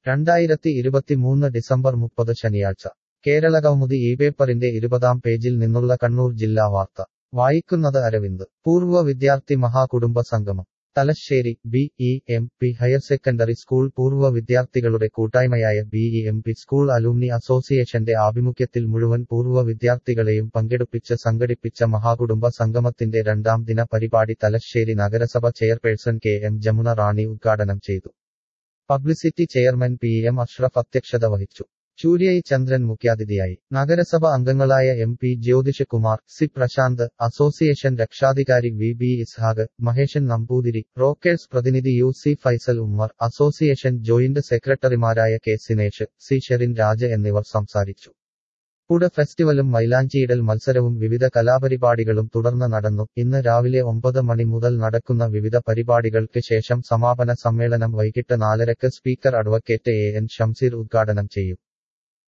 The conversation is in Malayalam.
രണ്ടായിരത്തി ഇരുപത്തിമൂന്ന് ഡിസംബർ മുപ്പത് ശനിയാഴ്ച കേരളകൗമുദി ഈ പേപ്പറിന്റെ ഇരുപതാം പേജിൽ നിന്നുള്ള കണ്ണൂർ ജില്ലാ വാർത്ത വായിക്കുന്നത് അരവിന്ദ് പൂർവ്വ വിദ്യാർത്ഥി മഹാകുടുംബ സംഗമം Thalassery B E M P higher secondary school പൂർവ്വ വിദ്യാർത്ഥികളുടെ കൂട്ടായ്മയായ B E M P school alumni അസോസിയേഷന്റെ ആഭിമുഖ്യത്തിൽ മുഴുവൻ പൂർവ്വ വിദ്യാർത്ഥികളെയും പങ്കെടുപ്പിച്ച് സംഘടിപ്പിച്ച മഹാകുടുംബ സംഗമത്തിന്റെ രണ്ടാം ദിന പരിപാടി തലശ്ശേരി നഗരസഭ chairperson K M Jamuna Rani ഉദ്ഘാടനം ചെയ്തു publicity chairman P M Ashraf അധ്യക്ഷത വഹിച്ചു ചൂര്യൈ ചന്ദ്രൻ മുഖ്യാതിഥിയായി നഗരസഭ അംഗങ്ങളായ M P Jyothish Kumar C Prashanth association രക്ഷാധികാരി V B Ishaq Maheshan Namboothiri rockers പ്രതിനിധി U C Faisal Ummer association joint സെക്രട്ടറിമാരായ കെ സിനേഷ് സി ഷെറിൻ രാജ എന്നിവർ സംസാരിച്ചു ഫുഡ് ഫെസ്റ്റിവലും മൈലാഞ്ചിയിടൽ മത്സരവും വിവിധ കലാപരിപാടികളും തുടർന്ന് നടന്നു ഇന്ന് രാവിലെ ഒമ്പത് മണി മുതൽ നടക്കുന്ന വിവിധ പരിപാടികൾക്ക് ശേഷം സമാപന സമ്മേളനം വൈകിട്ട് നാലരക്ക് speaker advocate A N Shamseer ഉദ്ഘാടനം ചെയ്യും